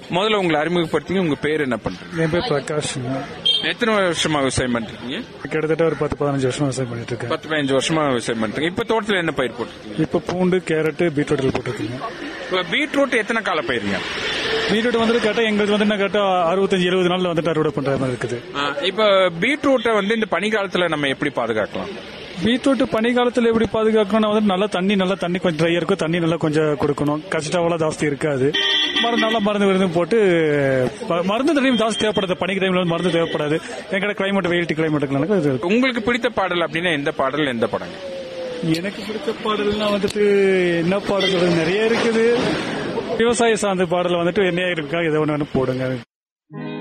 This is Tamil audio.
முதல்ல உங்களை அறிமுகப்படுத்திங்க உங்க பேர் என்ன பண்றீங்க என் பேர் பிரகாஷ்ங்க எத்தனை வருஷமா விவசாயம் பண்றீங்க கிட்டத்தட்ட ஒரு பத்து பதினஞ்சு வருஷம் விவசாயம் பண்ணிட்டு இருக்கேன் பத்து பதினஞ்சு வருஷமா விவசாயம் பண்றீங்க இப்ப தோட்டத்துல என்ன பயிர் போட்டிருக்கீங்க இப்போ பூண்டு கேரட்டு பீட்ரூட் போட்டிருக்கீங்க இப்ப பீட்ரூட் எத்தனை கால பயிருங்க பீட்ரூட் வந்துட்டு கேட்டா எங்களுக்கு வந்து என்ன கேட்டா அறுபத்தஞ்சு எழுபது நாள்ல வந்துட்டு அறுவடை பண்ற மாதிரி இருக்குது ஆ, இப்ப பீட்ரூட்டை வந்து இந்த பனிக்காலத்துல நம்ம எப்படி பாதுகாக்கலாம் பீட்ரூட் பனிக்காலத்துல எப்படி பாதுகாக்கணும்னா வந்து நல்லா தண்ணி நல்லா தண்ணி கொஞ்சம் ட்ரையா இருக்கும் தண்ணி நல்லா கொஞ்சம் கொடுக்கணும் கஷ்டவெல்லாம் ஜாஸ்தி இருக்காது மருந்து நல்லா மருந்து விருந்து போட்டு ம- மருந்து தண்ணி ஜாஸ்தி தேவைப்படாது பனி டைம்ல வந்து மருந்து தேவைப்படாது எங்கட கிளைமேட் வெயில் கிளைமேட்டுக்கு இது உங்களுக்கு பிடித்த பாடல் அப்படின்னா எந்த பாடல் எந்த படங்க எனக்கு பிடிச்ச பாடல்னா வந்துட்டு என்ன பாடல் சொல்றது நிறைய இருக்குது விவசாய சார்ந்த பாடல் வந்துட்டு என்ன இருக்கா இதை ஒன்று போடுங்க